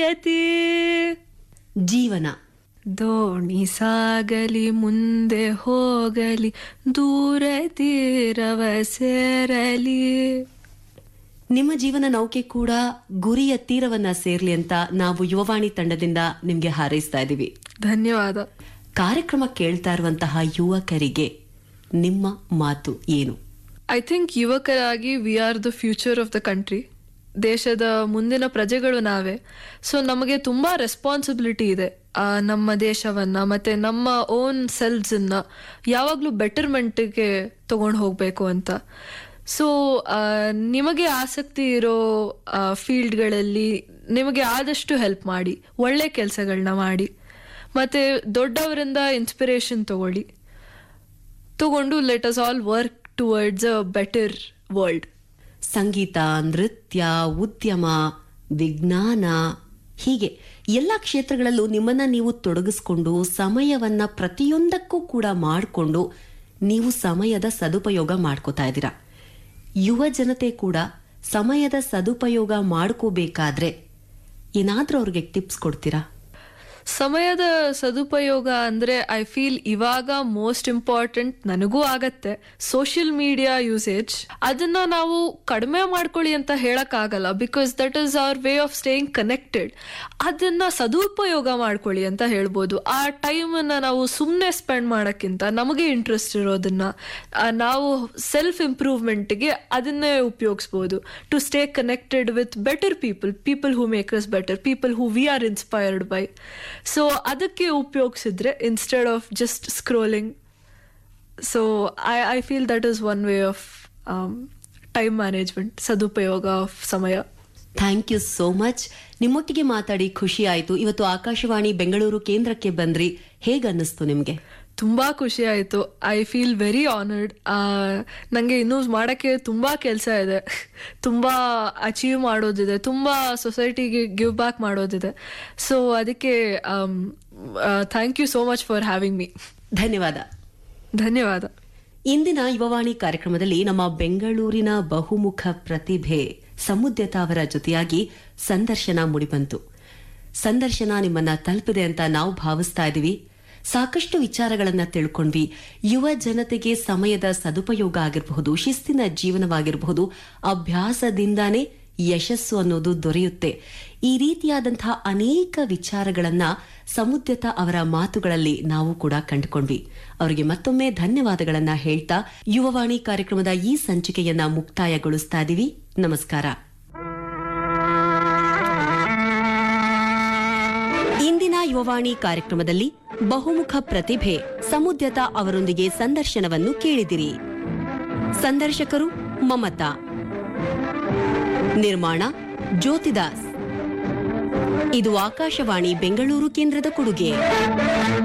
ಯತಿ ಜೀವನ ದೋಣಿ ಸಾಗಲಿ ಮುಂದೆ ಹೋಗಲಿ ದೂರ ತೀರವ ಸೇರಲಿ ನಿಮ್ಮ ಜೀವನ ನೌಕೆ ಕೂಡ ಗುರಿಯ ತೀರವನ್ನ ಸೇರ್ಲಿ ಅಂತ ನಾವು ಯುವವಾಣಿ ತಂಡದಿಂದ ನಿಮ್ಗೆ ಹಾರೈಸ್ತಾ ಇದೀವಿ ಧನ್ಯವಾದ ಕಾರ್ಯಕ್ರಮ ಕೇಳ್ತಾ ಇರುವಂತಹ ಯುವಕರಿಗೆ ನಿಮ್ಮ ಮಾತು ಏನು ಐ ಥಿಂಕ್ ಯುವಕರಾಗಿ we are the future of the country ದೇಶದ ಮುಂದಿನ ಪ್ರಜೆಗಳು ನಾವೇ ಸೊ ನಮಗೆ ತುಂಬಾ ರೆಸ್ಪಾನ್ಸಿಬಿಲಿಟಿ ಇದೆ ಆ, ನಮ್ಮ ದೇಶವನ್ನ ಮತ್ತೆ ನಮ್ಮ ಓನ್ ಸೆಲ್ಸನ್ನ ಯಾವಾಗಲೂ ಬೆಟರ್ಮೆಂಟ್ಗೆ ತಗೊಂಡು ಹೋಗಬೇಕು ಅಂತ ಸೊ ನಿಮಗೆ ಆಸಕ್ತಿ ಇರೋ ಫೀಲ್ಡ್ಗಳಲ್ಲಿ ನಿಮಗೆ ಆದಷ್ಟು ಹೆಲ್ಪ್ ಮಾಡಿ ಒಳ್ಳೆ ಕೆಲಸಗಳನ್ನ ಮಾಡಿ ಮತ್ತೆ ದೊಡ್ಡವರಿಂದ ಇನ್ಸ್ಪಿರೇಷನ್ ತಗೊಳ್ಳಿ ತಗೊಂಡು let us all work towards a better world ಸಂಗೀತ ನೃತ್ಯ ಉದ್ಯಮ ವಿಜ್ಞಾನ ಹೀಗೆ ಎಲ್ಲ ಕ್ಷೇತ್ರಗಳಲ್ಲೂ ನಿಮ್ಮನ್ನ ನೀವು ತೊಡಗಿಸ್ಕೊಂಡು ಸಮಯವನ್ನ ಪ್ರತಿಯೊಂದಕ್ಕೂ ಕೂಡ ಮಾಡಿಕೊಂಡು ನೀವು ಸಮಯದ ಸದುಪಯೋಗ ಮಾಡ್ಕೋತಾ ಇದ್ದೀರಾ ಯುವ ಜನತೆ ಕೂಡ ಸಮಯದ ಸದುಪಯೋಗ ಮಾಡ್ಕೋಬೇಕಾದ್ರೆ ಏನಾದ್ರೂ ಅವ್ರಿಗೆ ಟಿಪ್ಸ್ ಕೊಡ್ತೀರಾ ಸಮಯದ ಸದುಪಯೋಗ ಅಂದ್ರೆ ಐ ಫೀಲ್ ಇವಾಗ ಮೋಸ್ಟ್ ಇಂಪಾರ್ಟೆಂಟ್ ನನಗೂ ಆಗತ್ತೆ ಸೋಷಿಯಲ್ ಮೀಡಿಯಾ ಯೂಸೇಜ್ ಅದನ್ನ ನಾವು ಕಡಿಮೆ ಮಾಡ್ಕೊಳ್ಳಿ ಅಂತ ಹೇಳಕ್ ಆಗಲ್ಲ because that is our way of staying connected ಅದನ್ನ ಸದುಪಯೋಗ ಮಾಡ್ಕೊಳ್ಳಿ ಅಂತ ಹೇಳ್ಬೋದು ಆ ಟೈಮನ್ನ ನಾವು ಸುಮ್ಮನೆ ಸ್ಪೆಂಡ್ ಮಾಡೋಕ್ಕಿಂತ ನಮಗೆ ಇಂಟ್ರೆಸ್ಟ್ ಇರೋದನ್ನ ಆ, ನಾವು ಸೆಲ್ಫ್ ಇಂಪ್ರೂವ್ಮೆಂಟ್ಗೆ ಅದನ್ನೇ ಉಪಯೋಗಿಸ್ಬೋದು to stay connected with better people people who make us better people who we are inspired by so ಅದಕ್ಕೆ ಉಪಯೋಗಿಸಿದ್ರೆ instead of just scrolling so I I feel that is one way of time management ಸದುಪಯೋಗ of ಸಮಯ thank you so much ನಿಮ್ಮೊಟ್ಟಿಗೆ ಮಾತಾಡಿ ಖುಷಿ ಆಯ್ತು ಇವತ್ತು ಆಕಾಶವಾಣಿ ಬೆಂಗಳೂರು ಕೇಂದ್ರಕ್ಕೆ ಬಂದ್ರಿ ಹೇಗನ್ನಿಸ್ತು ನಿಮ್ಗೆ ತುಂಬಾ ಖುಷಿ ಆಯಿತು ಐ ಫೀಲ್ ವೆರಿ ಆನರ್ಡ್ ನನಗೆ ಇನ್ನೂ ಮಾಡೋಕ್ಕೆ ತುಂಬ ಕೆಲಸ ಇದೆ ತುಂಬ ಅಚೀವ್ ಮಾಡೋದಿದೆ ತುಂಬ ಸೊಸೈಟಿಗೆ ಗಿವ್ ಬ್ಯಾಕ್ ಮಾಡೋದಿದೆ ಸೊ ಅದಕ್ಕೆ thank you so much for having me ಧನ್ಯವಾದ ಧನ್ಯವಾದ ಇಂದಿನ ಯುವವಾಣಿ ಕಾರ್ಯಕ್ರಮದಲ್ಲಿ ನಮ್ಮ ಬೆಂಗಳೂರಿನ ಬಹುಮುಖ ಪ್ರತಿಭೆ ಸಮುದ್ಯತ ಅವರ ಜೊತೆಯಾಗಿ ಸಂದರ್ಶನ ಮುಡಿಬಂತು ಸಂದರ್ಶನ ನಿಮ್ಮನ್ನ ತಲುಪಿದೆ ಅಂತ ನಾವು ಭಾವಿಸ್ತಾ ಇದೀವಿ ಸಾಕಷ್ಟು ವಿಚಾರಗಳನ್ನ ತಿಳ್ಕೊಂಡ್ವಿ ಯುವ ಜನತೆಗೆ ಸಮಯದ ಸದುಪಯೋಗ ಆಗಿರಬಹುದು ಶಿಸ್ತಿನ ಜೀವನವಾಗಿರಬಹುದು ಅಭ್ಯಾಸದಿಂದಾನೇ ಯಶಸ್ಸು ಅನ್ನೋದು ದೊರೆಯುತ್ತೆ ಈ ರೀತಿಯಾದಂತಹ ಅನೇಕ ವಿಚಾರಗಳನ್ನ ಸಮುದ್ಯತ ಅವರ ಮಾತುಗಳಲ್ಲಿ ನಾವು ಕೂಡ ಕಂಡುಕೊಂಡ್ವಿ ಅವರಿಗೆ ಮತ್ತೊಮ್ಮೆ ಧನ್ಯವಾದಗಳನ್ನ ಹೇಳ್ತಾ ಯುವವಾಣಿ ಕಾರ್ಯಕ್ರಮದ ಈ ಸಂಚಿಕೆಯನ್ನ ಮುಕ್ತಾಯಗೊಳಿಸ್ತಾ ಇದೀವಿ ನಮಸ್ಕಾರ ಇಂದಿನ ಯುವವಾಣಿ ಕಾರ್ಯಕ್ರಮದಲ್ಲಿ ಬಹುಮುಖ ಪ್ರತಿಭೆ ಸಮುದ್ಯತ ಅವರೊಂದಿಗೆ ಸಂದರ್ಶನವನ್ನು ಕೇಳಿದಿರಿ ಸಂದರ್ಶಕರು ಮಮತಾ ನಿರ್ಮಾಣ ಜ್ಯೋತಿದಾಸ್ ಇದು ಆಕಾಶವಾಣಿ ಬೆಂಗಳೂರು ಕೇಂದ್ರದ ಕೊಡುಗೆ